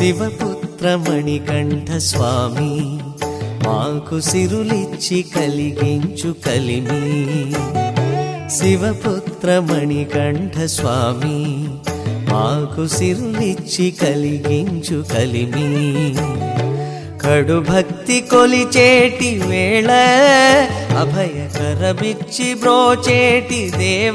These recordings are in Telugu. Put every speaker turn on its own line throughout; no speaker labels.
శివపుత్ర మణికంఠ స్వామి మాకు సిరులిచ్చి కలిగించు కలిమి శివపుత్ర మణికంఠ స్వామి మాకు సిరులిచ్చి కలిగించు కలిమి కడు భక్తి కొలిచేటి వేళ అభయకరమిచ్చి బ్రోచేటి దేవ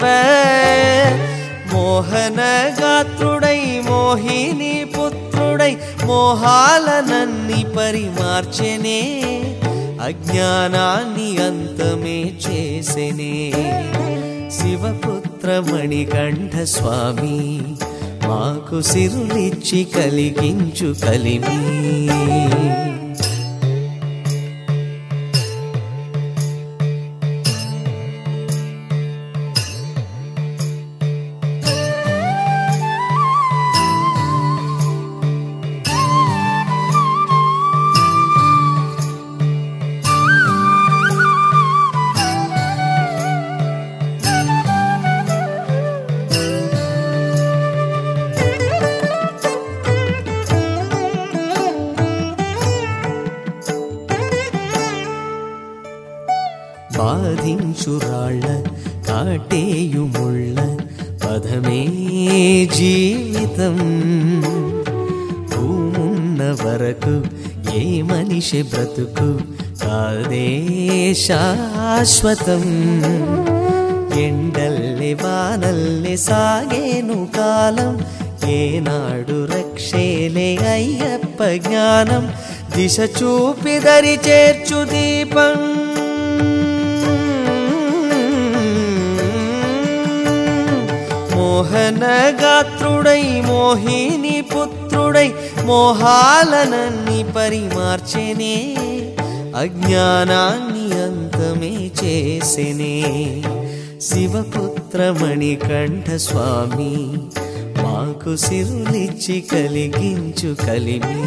మోహన గాత్రుడై మోహిని పుత్రుడై మోహాలనన్ని పరిమార్చెనే అజ్ఞానాన్ని అంతమే చేసెనే శివపుత్ర మణికంఠ స్వామి మాకు సిరులిచ్చి కలిగించు కలిమి బాధించురాళ్ళ కాటేయుముళ్ళ పదమే జీవితం భూమున్న వరకు ఏ మనిషి బ్రతుకు కాదే శాశ్వతం ఎండల్లె వానల్లె సాగేను కాలం ఏనాడు రక్షేలే అయ్యప్ప జ్ఞానం దిశ చూపి దరి చేర్చు దీపం మోహన గాత్రుడై మోహిని పుత్రుడై మోహాలనన్ని పరిమార్చెనే అజ్ఞానాన్ని అంతమే చేసెనే శివపుత్ర మణికంఠ స్వామి మాకు సిరులిచ్చి కలిగించు కలిమి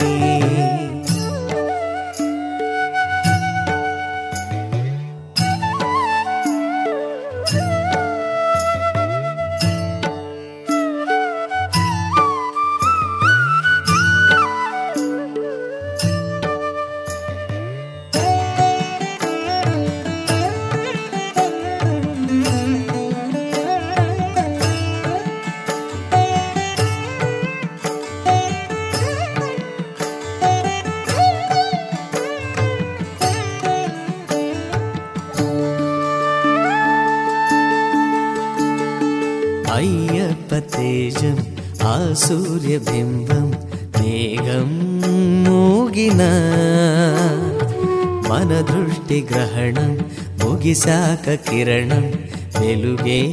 అయ్యప్ప తేజం ఆ సూర్యబింబం మేఘం మూగిన మన దృష్టి గ్రహణం ముగిశాక కిరణం వెలుగే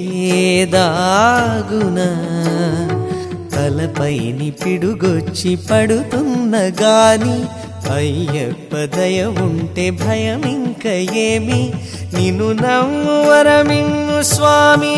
దాగున తలపైని పిడుగొచ్చి పడుతున్న గాని అయ్యప్ప దయ ఉంటే భయం ఇంక ఏమి నిన్ను నమ్ము వరమింగు స్వామి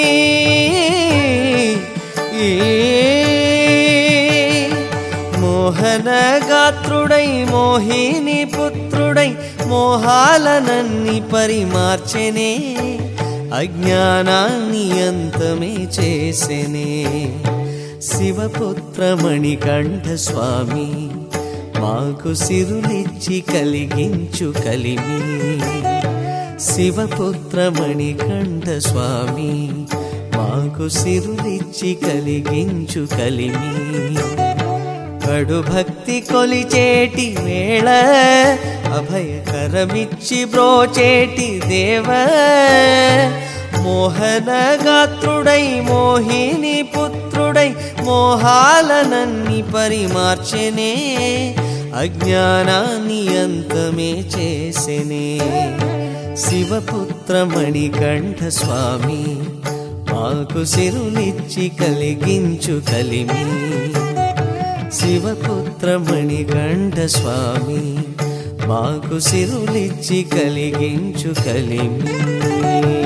మోహన గాత్రుడై మోహిని పుత్రుడై మోహాలనన్ని పరిమార్చెనే అజ్ఞానాన్ని అంతమే చేసెనే శివపుత్ర మణికంఠ స్వామి మాకు సిరులిచ్చి కలిగించు కలిమి శివపుత్ర మణికంఠ స్వామి మాకు సిరులిచ్చి కలిగించు కలిమి కడు భక్తి కొలిచేటి వేళ అభయకరమిచ్చి బ్రోచేటి దేవ మోహన గాత్రుడై మోహిని పుత్రుడై మోహాలనన్ని పరిమార్చెనే అజ్ఞానాన్ని అంతమే చేసెనే శివపుత్ర మణికంఠ స్వామి మాకు సిరులిచ్చి కలిగించు కలిమి శివపుత్ర మణికంఠ స్వామి మాకు సిరులిచ్చి కలిగించు కలిమి